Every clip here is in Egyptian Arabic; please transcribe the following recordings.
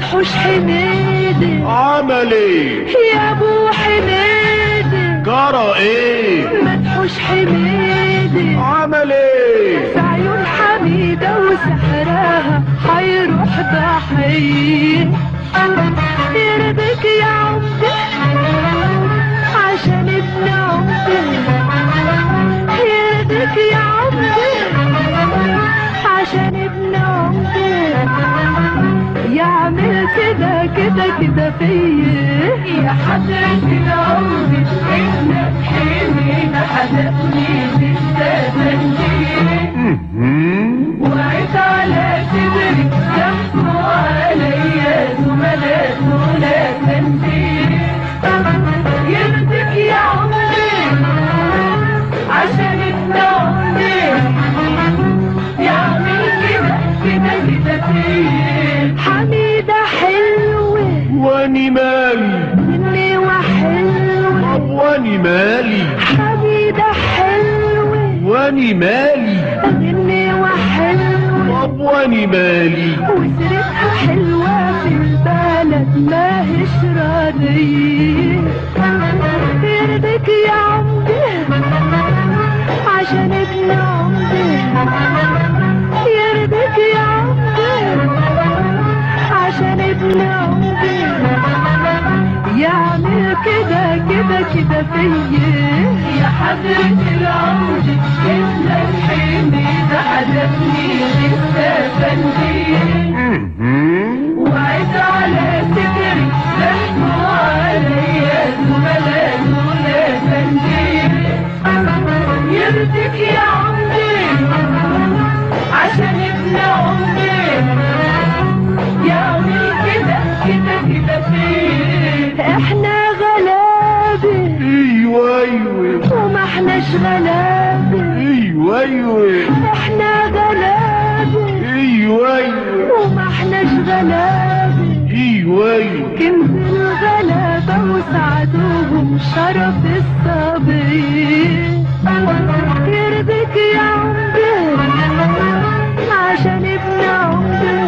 مدحوش حميدي عمل ايه يا ابو حميدي جرى ايه مدحوش حميدي عمل ايه في عيون حميدة وسحرها هيروح ضحية يرضيك يا عمدة عشان ابن عمدة يرضيك يا عمدة عشان ابن عمدة يعمل كده كده كده فيا يا حضرة العمدة ابنك حميدة حدقني بالتفنجير وعيت على صدري دموا عليا زملاء ولا تنبيه يرضيك يا عمري عشان ابن عمري يعمل كده كده كده فيه حميدة حلوة واني مالي مني وحلوة طب واني مالي حميدة حلوة واني مالي مني وحلوة طب واني مالي وسيرتها حلوة في البلد ما هيش راضية يرضيك يا عمدي عشان ابن عمدي يرضيك يا عمدي عشان ابن عمدي يعمل كده كده كده فيا يا حضرة العمدي ابنك حميدة عجبني بالتفنجير وعيت على صدري لحموا عليا زملاء ولا تنجير يرضيك يا عمري عشان ابن عمري يعمل كده كده كده فيه احنا غلابة ايوه ايوه وما احناش غلابة ايوه ايوه احنا غلابة ايوه ايوه وما احناش غلابة ايوه ايوه كنز الغلابة وسعدوهم شرف الصبي يرضيك يا عمدة عشان ابن عمدة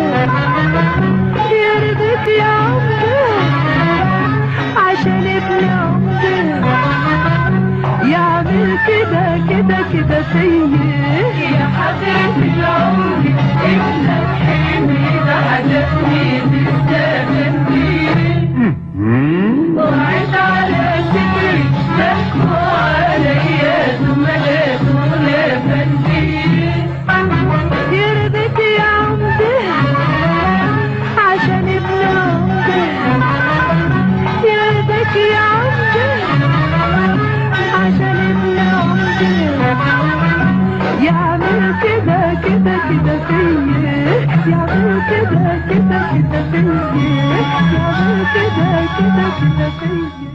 يرضيك يا عمدة عشان ابن عمدة يعمل كده كده كده فيا يا حضرة العمر ابنك حميدة عجبني بالتفنجير وعيت على صدري بكوا عليا زملاء ولا فنجير يرضيك يا عمدة عشان ابن عمدة يرضيك يا عمدة عشان ابن عمدة يعمل كده كده كده فيا يعمل كده كده كده فيا يعمل كده كده كده فيا